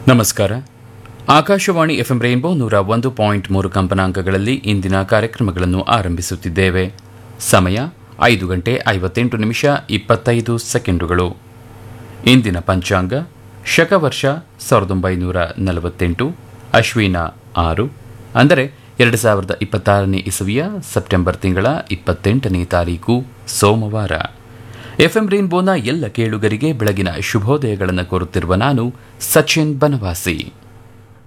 ನಮಸ್ಕಾರ Akashvani FM rainbow ನೂರ ಒಂದು ಪಾಯಿಂಟ್ ಮೂರು ಕಂಪನಾಂಕಗಳಲ್ಲಿ ಇಂದಿನ ಕಾರ್ಯಕ್ರಮಗಳನ್ನು ಆರಂಭಿಸುತ್ತಿದ್ದೇವೆ ಸಮಯ ಐದು ಗಂಟೆ ಐವತ್ತೆಂಟು ನಿಮಿಷ ಇಪ್ಪತ್ತೈದು ಸೆಕೆಂಡುಗಳು ಇಂದಿನ ಪಂಚಾಂಗ ಶಕವರ್ಷ ಸಾವಿರದ ಒಂಬೈನೂರ ನಲವತ್ತೆಂಟು ಅಶ್ವಿನ ಆರು ಅಂದರೆ ಎರಡು ಸಾವಿರದ ಇಪ್ಪತ್ತಾರನೇ ಇಸವಿಯ ಸೆಪ್ಟೆಂಬರ್ ತಿಂಗಳ ಇಪ್ಪತ್ತೆಂಟನೇ ತಾರೀಕು ಸೋಮವಾರ ಎಫ್ಎಂ ರೈನ್ಬೋನ ಎಲ್ಲ ಕೇಳುಗರಿಗೆ ಬೆಳಗಿನ ಶುಭೋದಯಗಳನ್ನು ಕೋರುತ್ತಿರುವ ನಾನು ಸಚಿನ್ ಬನವಾಸಿ